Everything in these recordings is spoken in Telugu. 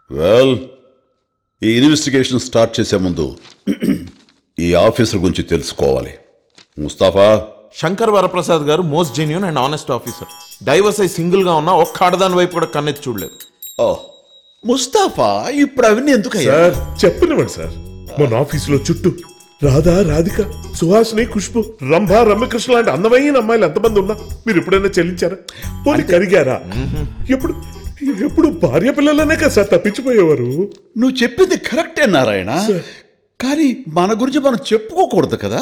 వెల్ ఈ ఇన్వెస్టిగేషన్ స్టార్ట్ చేసే ముందు ఈ ఆఫీసర్ గురించి తెలుసుకోవాలి Mustafa Shankar Varaprasad garu most genuine and honest officer divorce అయి సింగిల్ గా ఉన్న ఒక్క ఆడదాని వైపు కూడా కన్నెత్తి చూడలేదు ఓ ముస్తాఫా ఇప్పుడు అవన్నీ ఎందుకయ్యా సార్ చెప్పనివ్వండి సార్ మన ఆఫీసులో చుట్టూ రాధా రాధిక సుహాసిని ఖుష్బు రంభ రమ్యకృష్ణ లాంటి అందమైన అమ్మాయిలు ఎంతమంది ఉన్నా మీరు ఎప్పుడైనా చెల్లించారా పోనీ కరిగారా ఎప్పుడు ఎప్పుడు భార్య పిల్లలనే కదా సార్ తప్పించిపోయేవారు నువ్వు చెప్పింది కరెక్టే నారాయణ కానీ మన గురించి మనం చెప్పుకోకూడదు కదా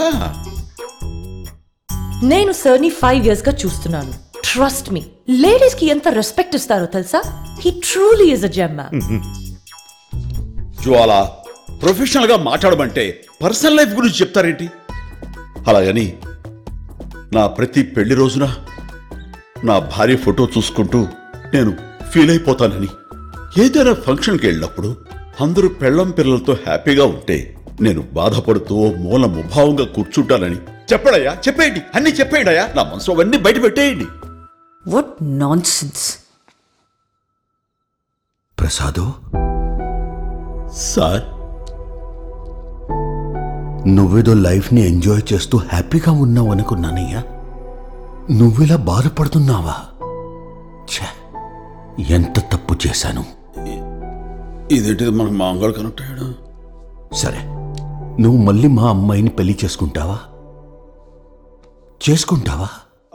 నేను సార్ని ఫైవ్ ఇయర్స్ గా చూస్తున్నాను ట్రస్ట్ మీ లేడీస్ కి ఎంత రెస్పెక్ట్ ఇస్తారో తెలుసా he truly is a gem man జ్వాల ప్రొఫెషనల్ గా మాట్లాడమంటే పర్సనల్ లైఫ్ గురించి చెప్తారేంటి అలాగని నా ప్రతి పెళ్లి రోజున నా భార్య ఫోటో చూసుకుంటూ నేను ఫీల్ అయిపోతానని ఏదైనా ఫంక్షన్కి వెళ్ళినప్పుడు అందరూ పెళ్ళం పిల్లలతో హ్యాపీగా ఉంటే నేను బాధపడుతూ మూల ముభావంగా కూర్చుంటానని చెప్పడయ్యా చెప్పేయండి అన్ని చెప్పేయండి అయ్యా నా మనసు అవన్నీ బయట పెట్టేయండి what nonsense Prasad sir నువ్వేదో లైఫ్ని ఎంజాయ్ చేస్తూ హ్యాపీగా ఉన్నావు అనుకున్నానయ్యా నువ్విలా బాధపడుతున్నావా ఛే ఎంత తప్పు చేశాను ఇదేంటిది మనకు మాంగళ కనెక్ట్ అయ్యాడు సరే నువ్వు మళ్ళీ మా అమ్మాయిని పెళ్లి చేసుకుంటావా చేసుకుంటావా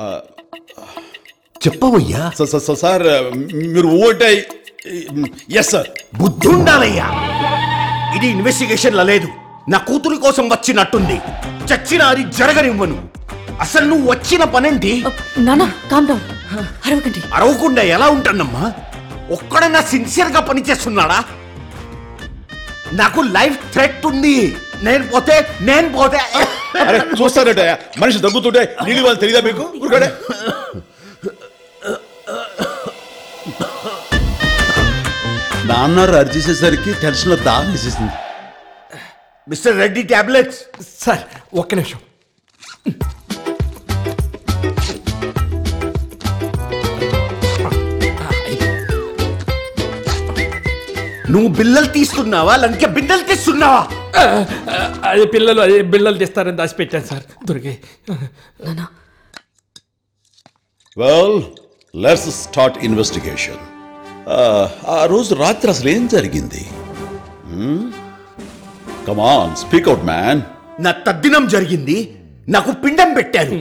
చెప్పవయ్యా సార్ సార్, సార్ సార్ మీరు ఓటే ఎస్ సార్ బుద్ధుండాలయ్యా ఇది ఇన్వెస్టిగేషన్ల లేదు నా కూతురి కోసం వచ్చినట్టుంది చచ్చిన అది జరగనివ్వను అసలు నువ్వు వచ్చిన పనేంటి నానా కామ్ డౌన్ అరవకండి అరవకుండా ఎలా ఉంటానమ్మా ఒక్కడన్నా సిన్సియర్ గా పనిచేస్తున్నాడా నాకు లైఫ్ థ్రెట్ ఉంది నేను పోతే నేను పోతే అరే చూస్తారట మనిషి దగ్గుతుంటే నీళ్ళు వాళ్ళు తెలియదా మీకు ఊరుకోడే నాన్నారు అరిచేసేసరికి టెన్షన్లో దాహం వేసేసింది మిస్టర్ రెడ్డి టాబ్లెట్స్ సార్ ఒక్క నిమిషం నువ్వు బిల్లలు తీస్తున్నావా లంకే బిడ్డలు తీస్తున్నావా అది పిల్లలు అదే బిళ్ళలు తెస్తారని దాచిపెట్టాను సార్ దొరికి నానా వెల్ లెట్స్ స్టార్ట్ ఇన్వెస్టిగేషన్ ఆ రోజు రాత్రి అసలు ఏం జరిగింది Hmm? Come on speak out man నా తద్దినం జరిగింది నాకు పిండం పెట్టారు